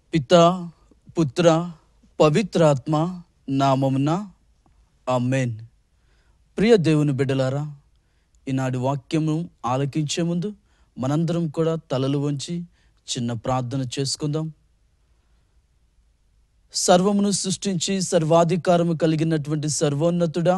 పిత పుత్ర పవిత్రాత్మ నామమున ఆమెన్ ప్రియ దేవుని బిడ్డలారా ఈనాటి వాక్యము ఆలకించే ముందు మనందరం కూడా తలలు వంచి చిన్న ప్రార్థన చేసుకుందాం సర్వమును సృష్టించి సర్వాధికారము కలిగినటువంటి సర్వోన్నతుడా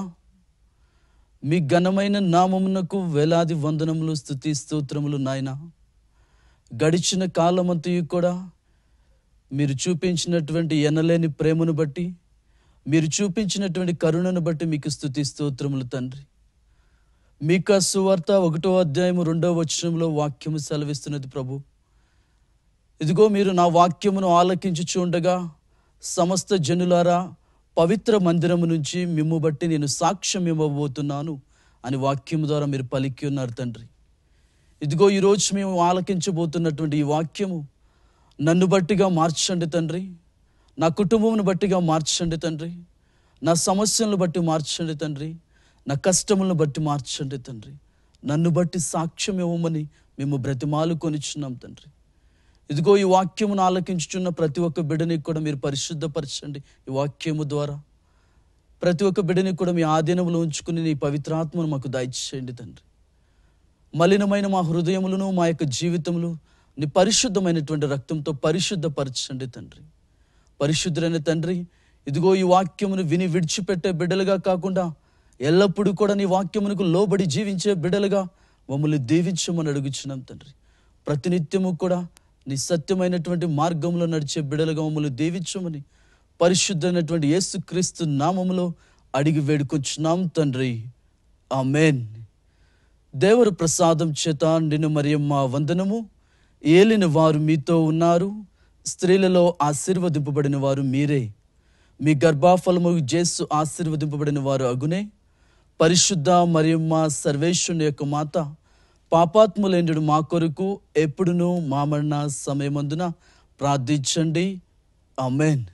మీ ఘనమైన నామమునకు వేలాది వందనములు స్థుతి స్తోత్రములు నాయన గడిచిన కాలమంతయు కూడా మీరు చూపించినటువంటి ఎనలేని ప్రేమను బట్టి మీరు చూపించినటువంటి కరుణను బట్టి మీకు స్థుతి స్తోత్రములు తండ్రి మీక సువార్త ఒకటో అధ్యాయము రెండో వచనంలో వాక్యము సెలవిస్తున్నది ప్రభు ఇదిగో మీరు నా వాక్యమును ఆలకించి చూడగా సమస్త జనులారా పవిత్ర మందిరము నుంచి మిమ్ము బట్టి నేను సాక్ష్యం ఇవ్వబోతున్నాను అని వాక్యము ద్వారా మీరు పలికి ఉన్నారు తండ్రి ఇదిగో ఈరోజు మేము ఆలకించబోతున్నటువంటి ఈ వాక్యము నన్ను బట్టిగా మార్చండి తండ్రి నా కుటుంబమును బట్టిగా మార్చండి తండ్రి నా సమస్యలను బట్టి మార్చండి తండ్రి నా కష్టములను బట్టి మార్చండి తండ్రి నన్ను బట్టి సాక్ష్యం ఇవ్వమని మేము బ్రతిమాలు కొనిచున్నాం తండ్రి ఇదిగో ఈ వాక్యమును ఆలకించుచున్న ప్రతి ఒక్క బిడ్డని కూడా మీరు పరిశుద్ధపరచండి ఈ వాక్యము ద్వారా ప్రతి ఒక్క బిడ్డని కూడా మీ ఆధీనంలో ఉంచుకుని నీ పవిత్రాత్మను మాకు దయచేయండి తండ్రి మలినమైన మా హృదయములను మా యొక్క జీవితములు నీ పరిశుద్ధమైనటువంటి రక్తంతో పరిశుద్ధపరచండి తండ్రి పరిశుద్ధులైన తండ్రి ఇదిగో ఈ వాక్యమును విని విడిచిపెట్టే బిడ్డలుగా కాకుండా ఎల్లప్పుడూ కూడా నీ వాక్యమునకు లోబడి జీవించే బిడ్డలుగా మమ్మల్ని దీవించమని అడుగుచున్నాం తండ్రి ప్రతినిత్యము కూడా నీ సత్యమైనటువంటి మార్గంలో నడిచే బిడ్డలుగా మమ్మల్ని దీవించమని పరిశుద్ధమైనటువంటి యేసుక్రీస్తు నామములో అడిగి వేడుకొచ్చున్నాం తండ్రి ఆమెన్ దేవర ప్రసాదం చేత నిన్ను మరియమ్మ వందనము ఏలిన వారు మీతో ఉన్నారు స్త్రీలలో ఆశీర్వదింపబడిన వారు మీరే మీ గర్భాఫలము జేసు ఆశీర్వదింపబడిన వారు అగునే పరిశుద్ధ మరియమ్మ సర్వేశ్వరుని యొక్క మాత పాపాత్ములేండు మా కొరకు ఎప్పుడునూ మా మరణ సమయమందున ప్రార్థించండి ఆమెన్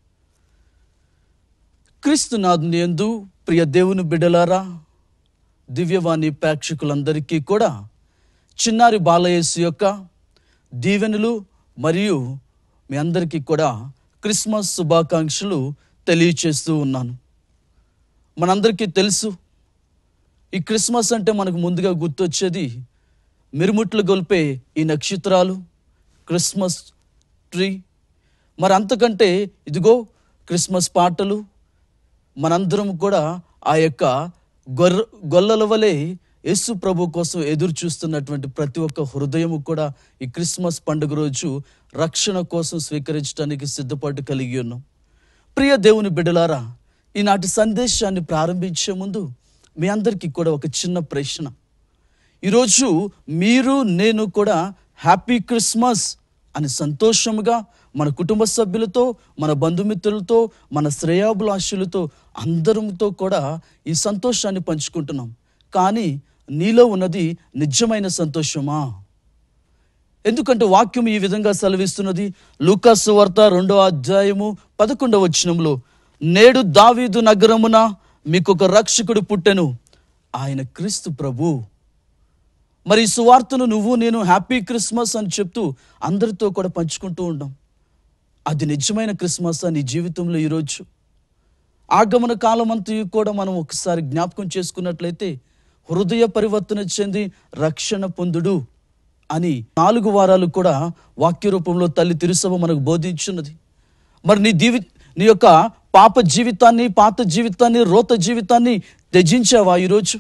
క్రీస్తునాథుని యందు ప్రియ దేవుని బిడ్డలారా దివ్యవాణి ప్రేక్షకులందరికీ కూడా చిన్నారి బాలయేసు యొక్క దీవెనలు మరియు మీ అందరికీ కూడా క్రిస్మస్ శుభాకాంక్షలు తెలియచేస్తూ ఉన్నాను మనందరికీ తెలుసు ఈ క్రిస్మస్ అంటే మనకు ముందుగా గుర్తొచ్చేది మిరుముట్లు గొల్పే ఈ నక్షత్రాలు క్రిస్మస్ ట్రీ మరి అంతకంటే ఇదిగో క్రిస్మస్ పాటలు మనందరం కూడా ఆ యొక్క గొర్ర గొల్లల వలె యేసు ప్రభు కోసం ఎదురు చూస్తున్నటువంటి ప్రతి ఒక్క హృదయము కూడా ఈ క్రిస్మస్ పండుగ రోజు రక్షణ కోసం స్వీకరించడానికి సిద్ధపాటు కలిగి ఉన్నాం ప్రియ దేవుని బిడ్డలారా ఈనాటి సందేశాన్ని ప్రారంభించే ముందు మీ అందరికీ కూడా ఒక చిన్న ప్రశ్న ఈరోజు మీరు నేను కూడా హ్యాపీ క్రిస్మస్ అని సంతోషముగా మన కుటుంబ సభ్యులతో మన బంధుమిత్రులతో మన శ్రేయాభిలాషులతో అందరంతో కూడా ఈ సంతోషాన్ని పంచుకుంటున్నాం కానీ నీలో ఉన్నది నిజమైన సంతోషమా ఎందుకంటే వాక్యం ఈ విధంగా సెలవిస్తున్నది లూకాసు వార్త రెండో అధ్యాయము పదకొండవ వచనంలో నేడు దావీదు నగరమున మీకు ఒక రక్షకుడు పుట్టెను ఆయన క్రీస్తు ప్రభు మరి ఈ సువార్తను నువ్వు నేను హ్యాపీ క్రిస్మస్ అని చెప్తూ అందరితో కూడా పంచుకుంటూ ఉంటాం అది నిజమైన క్రిస్మస్ నీ జీవితంలో ఈరోజు ఆగమన కాలం అంతా కూడా మనం ఒకసారి జ్ఞాపకం చేసుకున్నట్లయితే హృదయ పరివర్తన చెంది రక్షణ పొందుడు అని నాలుగు వారాలు కూడా వాక్య రూపంలో తల్లి తిరుసభ మనకు బోధించున్నది మరి నీ దీవి నీ యొక్క పాప జీవితాన్ని పాత జీవితాన్ని రోత జీవితాన్ని త్యజించావా ఈరోజు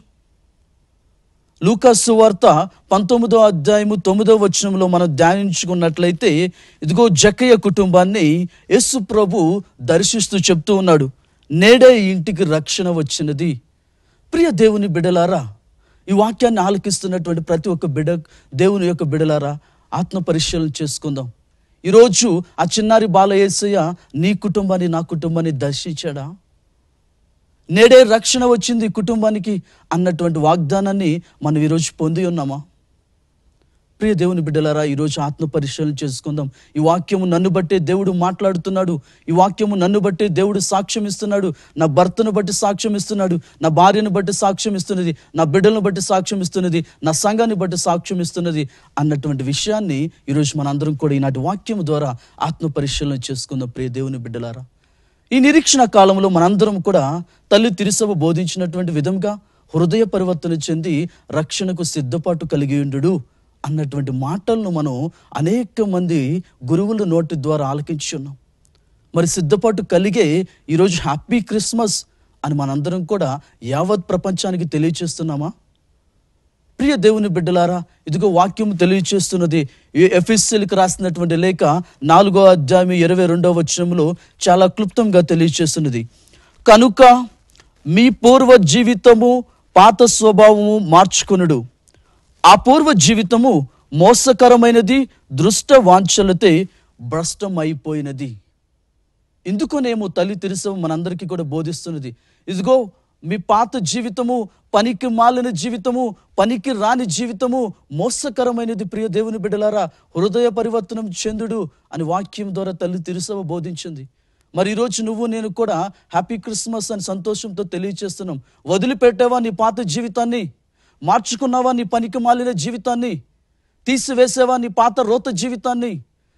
లూకాసు వార్త పంతొమ్మిదో అధ్యాయము తొమ్మిదో వచనంలో మనం ధ్యానించుకున్నట్లయితే ఇదిగో జక్కయ్య కుటుంబాన్ని యేసు ప్రభు దర్శిస్తూ చెప్తూ ఉన్నాడు నేడే ఈ ఇంటికి రక్షణ వచ్చినది ప్రియ దేవుని బిడలారా ఈ వాక్యాన్ని ఆలకిస్తున్నటువంటి ప్రతి ఒక్క బిడ దేవుని యొక్క బిడలారా ఆత్మ పరిశీలన చేసుకుందాం ఈరోజు ఆ చిన్నారి బాలయేసయ్య నీ కుటుంబాన్ని నా కుటుంబాన్ని దర్శించాడా నేడే రక్షణ వచ్చింది కుటుంబానికి అన్నటువంటి వాగ్దానాన్ని మనం ఈరోజు పొంది ఉన్నామా ప్రియ దేవుని బిడ్డలారా ఈరోజు ఆత్మ పరిశీలన చేసుకుందాం ఈ వాక్యము నన్ను బట్టే దేవుడు మాట్లాడుతున్నాడు ఈ వాక్యము నన్ను బట్టే దేవుడు సాక్ష్యం ఇస్తున్నాడు నా భర్తను బట్టి సాక్ష్యం ఇస్తున్నాడు నా భార్యను బట్టి సాక్ష్యం ఇస్తున్నది నా బిడ్డలను బట్టి సాక్ష్యం ఇస్తున్నది నా సంఘాన్ని బట్టి సాక్ష్యం ఇస్తున్నది అన్నటువంటి విషయాన్ని ఈరోజు మనందరం కూడా ఈనాటి వాక్యం ద్వారా ఆత్మ పరిశీలన చేసుకుందాం ప్రియ దేవుని బిడ్డలారా ఈ నిరీక్షణ కాలంలో మనందరం కూడా తల్లి తిరుసభ బోధించినటువంటి విధంగా హృదయ పరివర్తన చెంది రక్షణకు సిద్ధపాటు కలిగి ఉండు అన్నటువంటి మాటలను మనం అనేక మంది గురువుల నోటి ద్వారా ఆలకించున్నాం మరి సిద్ధపాటు కలిగే ఈరోజు హ్యాపీ క్రిస్మస్ అని మనందరం కూడా యావత్ ప్రపంచానికి తెలియచేస్తున్నామా ప్రియ దేవుని బిడ్డలారా ఇదిగో వాక్యం తెలియచేస్తున్నది ఎఫ్ఎస్సీలకు రాసినటువంటి లేఖ నాలుగో అధ్యాయం ఇరవై రెండవ వచనంలో చాలా క్లుప్తంగా తెలియచేస్తున్నది కనుక మీ పూర్వ జీవితము పాత స్వభావము మార్చుకొనుడు ఆ పూర్వ జీవితము మోసకరమైనది దృష్ట వాంఛలతే భ్రష్టమైపోయినది ఎందుకోనేమో తల్లి తెరిసవ మనందరికీ కూడా బోధిస్తున్నది ఇదిగో మీ పాత జీవితము పనికి మాలిన జీవితము పనికి రాని జీవితము మోసకరమైనది ప్రియ దేవుని బిడ్డలారా హృదయ పరివర్తనం చెందుడు అని వాక్యం ద్వారా తల్లి తిరుసవ బోధించింది మరి ఈరోజు నువ్వు నేను కూడా హ్యాపీ క్రిస్మస్ అని సంతోషంతో తెలియచేస్తున్నాం వదిలిపెట్టావా నీ పాత జీవితాన్ని మార్చుకున్నావా నీ పనికి మాలిన జీవితాన్ని తీసివేసావా నీ పాత రోత జీవితాన్ని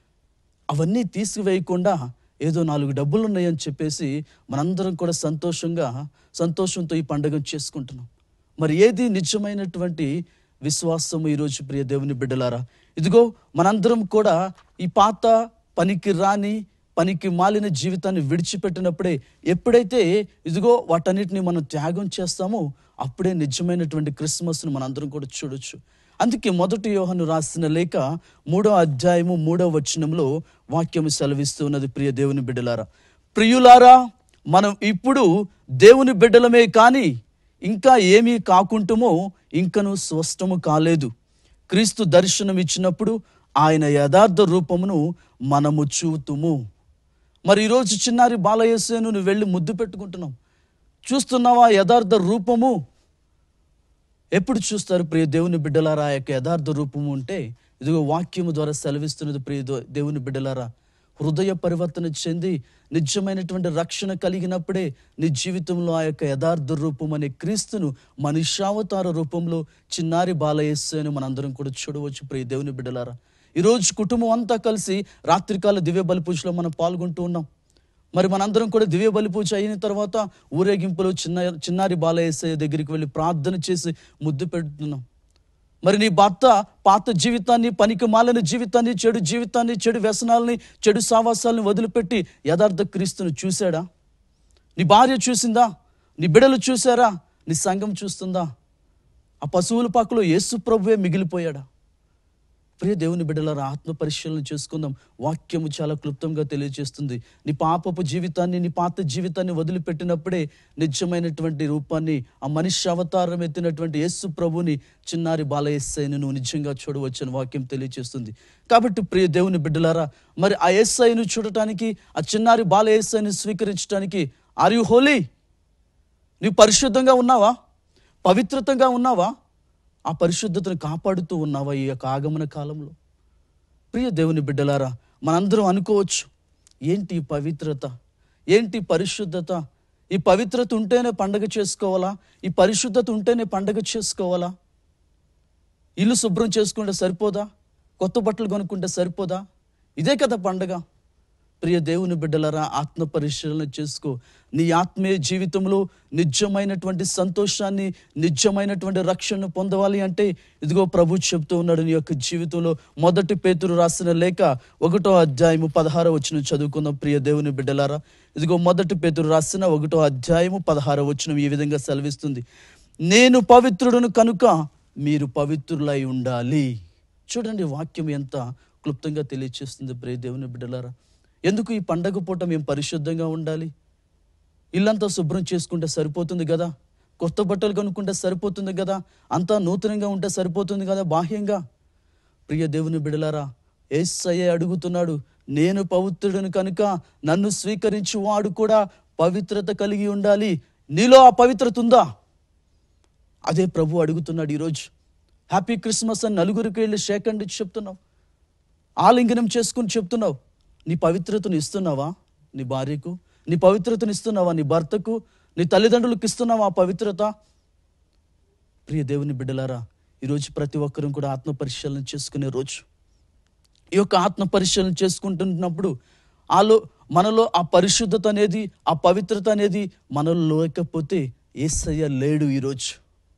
అవన్నీ తీసివేయకుండా ఏదో నాలుగు డబ్బులు ఉన్నాయని చెప్పేసి మనందరం కూడా సంతోషంగా సంతోషంతో ఈ పండుగను చేసుకుంటున్నాం మరి ఏది నిజమైనటువంటి విశ్వాసము ఈరోజు ప్రియ దేవుని బిడ్డలారా ఇదిగో మనందరం కూడా ఈ పాత పనికి రాని పనికి మాలిన జీవితాన్ని విడిచిపెట్టినప్పుడే ఎప్పుడైతే ఇదిగో వాటన్నిటిని మనం త్యాగం చేస్తామో అప్పుడే నిజమైనటువంటి క్రిస్మస్ను మనందరం కూడా చూడొచ్చు అందుకే మొదటి యోహను రాసిన లేఖ మూడో అధ్యాయము మూడో వచనంలో వాక్యము సెలవిస్తూ ఉన్నది ప్రియ దేవుని బిడ్డలారా ప్రియులారా మనం ఇప్పుడు దేవుని బిడ్డలమే కానీ ఇంకా ఏమీ కాకుంటుమో ఇంకను స్పష్టము కాలేదు క్రీస్తు దర్శనం ఇచ్చినప్పుడు ఆయన యథార్థ రూపమును మనము చూతుము మరి ఈరోజు చిన్నారి బాలయేసేను నువ్వు వెళ్ళి ముద్దు పెట్టుకుంటున్నావు చూస్తున్నావా యథార్థ రూపము ఎప్పుడు చూస్తారు ప్రియ దేవుని బిడ్డలారా ఆ యొక్క యథార్థ రూపము ఉంటే ఇదిగో వాక్యము ద్వారా సెలవిస్తున్నది ప్రియ దో- దేవుని బిడ్డలారా హృదయ పరివర్తన చెంది నిజమైనటువంటి రక్షణ కలిగినప్పుడే నీ జీవితంలో ఆ యొక్క యథార్థ రూపం అనే క్రీస్తును మనుష్యావతార రూపంలో చిన్నారి బాలయేస్సును మనందరం కూడా చూడవచ్చు ప్రియ దేవుని బిడ్డలారా ఈరోజు కుటుంబం అంతా కలిసి రాత్రికాల దివ్య బలి పూజలో మనం పాల్గొంటూ ఉన్నాం మరి మనందరం కూడా దివ్య బలి పూజ అయిన తర్వాత ఊరేగింపులో చిన్న చిన్నారి బాలయేసయ్య దగ్గరికి వెళ్ళి ప్రార్థన చేసి ముద్దు పెడుతున్నాం మరి నీ భర్త పాత జీవితాన్ని పనికి మాలిన జీవితాన్ని చెడు జీవితాన్ని చెడు వ్యసనాలని చెడు సావాసాలని వదిలిపెట్టి యథార్థ క్రీస్తును చూశాడా నీ భార్య చూసిందా నీ బిడలు చూశారా నీ సంఘం చూస్తుందా ఆ పశువుల పాకలో యేసు ప్రభువే మిగిలిపోయాడా ప్రియ దేవుని బిడ్డలారా ఆత్మ పరిశీలన చేసుకుందాం వాక్యము చాలా క్లుప్తంగా తెలియజేస్తుంది నీ పాపపు జీవితాన్ని నీ పాత జీవితాన్ని వదిలిపెట్టినప్పుడే నిజమైనటువంటి రూపాన్ని ఆ మనిషి అవతారం ఎత్తినటువంటి యేసు ప్రభుని చిన్నారి బాలయస్సైని నువ్వు నిజంగా చూడవచ్చని వాక్యం తెలియజేస్తుంది కాబట్టి ప్రియ దేవుని బిడ్డలారా మరి ఆ ఎస్ఐను చూడటానికి ఆ చిన్నారి బాలయస్సైని స్వీకరించడానికి ఆర్ యు హోలీ నీవు పరిశుద్ధంగా ఉన్నావా పవిత్రతంగా ఉన్నావా ఆ పరిశుద్ధతను కాపాడుతూ ఉన్నావా ఈ యొక్క ఆగమన కాలంలో ప్రియ దేవుని బిడ్డలారా మనందరం అనుకోవచ్చు ఏంటి ఈ పవిత్రత ఏంటి పరిశుద్ధత ఈ పవిత్రత ఉంటేనే పండగ చేసుకోవాలా ఈ పరిశుద్ధత ఉంటేనే పండగ చేసుకోవాలా ఇల్లు శుభ్రం చేసుకుంటే సరిపోదా కొత్త బట్టలు కొనుక్కుంటే సరిపోదా ఇదే కదా పండగ ప్రియ దేవుని బిడ్డలరా ఆత్మ పరిశీలన చేసుకో నీ ఆత్మీయ జీవితంలో నిజమైనటువంటి సంతోషాన్ని నిజమైనటువంటి రక్షణను పొందవాలి అంటే ఇదిగో ప్రభు చెప్తూ ఉన్నాడు నీ యొక్క జీవితంలో మొదటి పేతురు రాసిన లేఖ ఒకటో అధ్యాయము పదహారో వచ్చిన చదువుకుందాం ప్రియ దేవుని బిడ్డలారా ఇదిగో మొదటి పేతురు రాసిన ఒకటో అధ్యాయము పదహారో వచ్చిన ఈ విధంగా సెలవిస్తుంది నేను పవిత్రుడును కనుక మీరు పవిత్రులై ఉండాలి చూడండి వాక్యం ఎంత క్లుప్తంగా తెలియచేస్తుంది ప్రియ దేవుని బిడ్డలారా ఎందుకు ఈ పండగ పూట మేము పరిశుద్ధంగా ఉండాలి ఇల్లంతా శుభ్రం చేసుకుంటే సరిపోతుంది కదా కొత్త బట్టలు కొనుక్కుంటే సరిపోతుంది కదా అంతా నూతనంగా ఉంటే సరిపోతుంది కదా బాహ్యంగా ప్రియ దేవుని బిడలారా ఏసయ్య అడుగుతున్నాడు నేను పవిత్రుడను కనుక నన్ను స్వీకరించి వాడు కూడా పవిత్రత కలిగి ఉండాలి నీలో ఆ పవిత్రత ఉందా అదే ప్రభు అడుగుతున్నాడు ఈరోజు హ్యాపీ క్రిస్మస్ అని నలుగురికి వెళ్ళి షేక్ అండ్ ఇచ్చి చెప్తున్నావు ఆలింగనం చేసుకుని చెప్తున్నావు నీ పవిత్రతను ఇస్తున్నావా నీ భార్యకు నీ పవిత్రతను ఇస్తున్నావా నీ భర్తకు నీ తల్లిదండ్రులకు ఇస్తున్నావా ఆ పవిత్రత ప్రియ దేవుని బిడ్డలారా ఈరోజు ప్రతి ఒక్కరూ కూడా ఆత్మ పరిశీలన చేసుకునే రోజు ఈ యొక్క ఆత్మ పరిశీలన చేసుకుంటున్నప్పుడు ఆలో మనలో ఆ పరిశుద్ధత అనేది ఆ పవిత్రత అనేది మనలో లేకపోతే ఏసయ్య లేడు ఈరోజు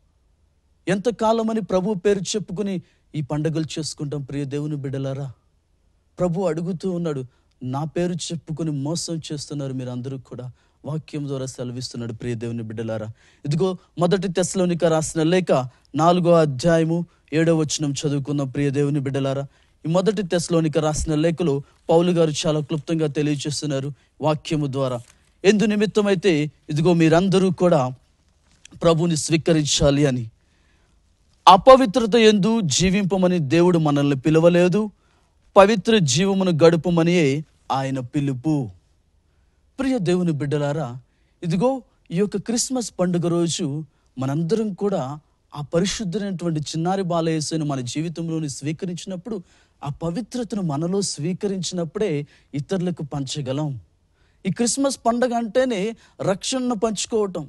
ఎంతకాలమని ప్రభు పేరు చెప్పుకుని ఈ పండుగలు చేసుకుంటాం ప్రియ దేవుని బిడ్డలారా ప్రభు అడుగుతూ ఉన్నాడు నా పేరు చెప్పుకొని మోసం చేస్తున్నారు మీరు అందరూ కూడా వాక్యం ద్వారా సెలవిస్తున్నాడు ప్రియ దేవుని బిడ్డలారా ఇదిగో మొదటి తెశలోనిక రాసిన లేఖ నాలుగో అధ్యాయము ఏడో వచనం చదువుకున్న ప్రియ దేవుని బిడ్డలారా ఈ మొదటి తెశలోనిక రాసిన లేఖలో పౌలు గారు చాలా క్లుప్తంగా తెలియజేస్తున్నారు వాక్యము ద్వారా ఎందు నిమిత్తమైతే ఇదిగో మీరందరూ కూడా ప్రభుని స్వీకరించాలి అని అపవిత్రత ఎందు జీవింపమని దేవుడు మనల్ని పిలవలేదు పవిత్ర జీవమును గడుపమని ఆయన పిలుపు ప్రియ దేవుని బిడ్డలారా ఇదిగో ఈ యొక్క క్రిస్మస్ పండుగ రోజు మనందరం కూడా ఆ పరిశుద్ధమైనటువంటి చిన్నారి బాలయేసుని మన జీవితంలోని స్వీకరించినప్పుడు ఆ పవిత్రతను మనలో స్వీకరించినప్పుడే ఇతరులకు పంచగలం ఈ క్రిస్మస్ పండుగ అంటేనే రక్షణను పంచుకోవటం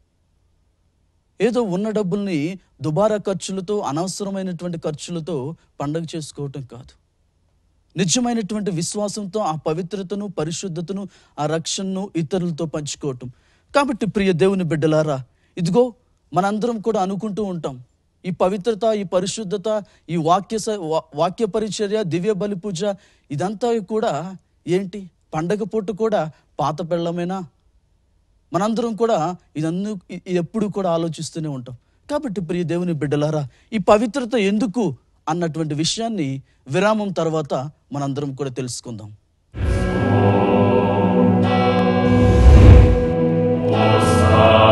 ఏదో ఉన్న డబ్బుల్ని దుబారా ఖర్చులతో అనవసరమైనటువంటి ఖర్చులతో పండగ చేసుకోవటం కాదు నిజమైనటువంటి విశ్వాసంతో ఆ పవిత్రతను పరిశుద్ధతను ఆ రక్షణను ఇతరులతో పంచుకోవటం కాబట్టి ప్రియ దేవుని బిడ్డలారా ఇదిగో మనందరం కూడా అనుకుంటూ ఉంటాం ఈ పవిత్రత ఈ పరిశుద్ధత ఈ వాక్య స- వా- వాక్య పరిచర్య దివ్య బలి పూజ ఇదంతా కూడా ఏంటి పండగ పూట కూడా పాత పెళ్ళమేనా మనందరం కూడా ఇదన్ను ఇ- ఎప్పుడు కూడా ఆలోచిస్తూనే ఉంటాం కాబట్టి ప్రియ దేవుని బిడ్డలారా ఈ పవిత్రత ఎందుకు అన్నటువంటి విషయాన్ని విరామం తర్వాత మనందరం కూడా తెలుసుకుందాం Posta